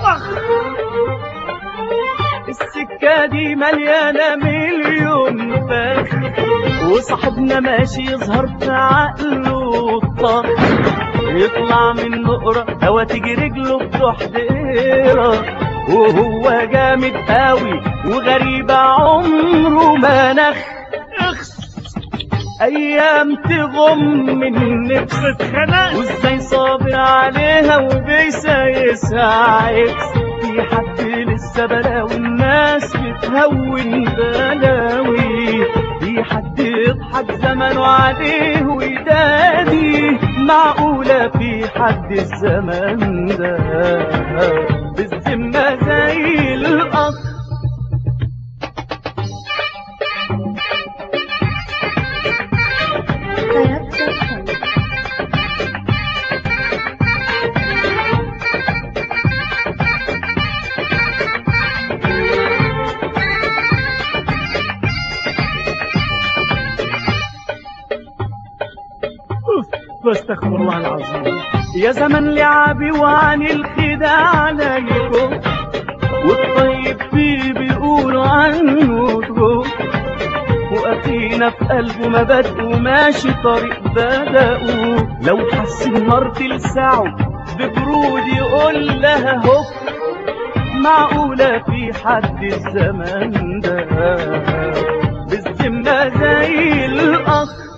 السكة دي مليانة مليون فخ وصاحبنا ماشي يظهر في عقله الطخ يطلع من نقرة هوا تيجي رجله بتروح دقيرة وهو جامد قوي وغريبة عمره ما نخ اخس ايام تغم من نفس اتخنق وازاي صابر عليها وبيسايسها عكس في حد لسه بلاوي الناس بتهون بلاوي في حد يضحك زمنه عليه ويدادي معقولة في حد الزمن ده بالذمة زي الأخ طربت الحلم واستغفر الله العظيم يا زمن لعبي وعن الخداع عليكم والطيب فيه بيقولوا عنه تهو واخينا في قلبه مبادئه وماشي طريق بدأه لو حس النار تلسعه ببرود يقول لها هو معقولة في حد الزمن ده بالذمة زي الأخ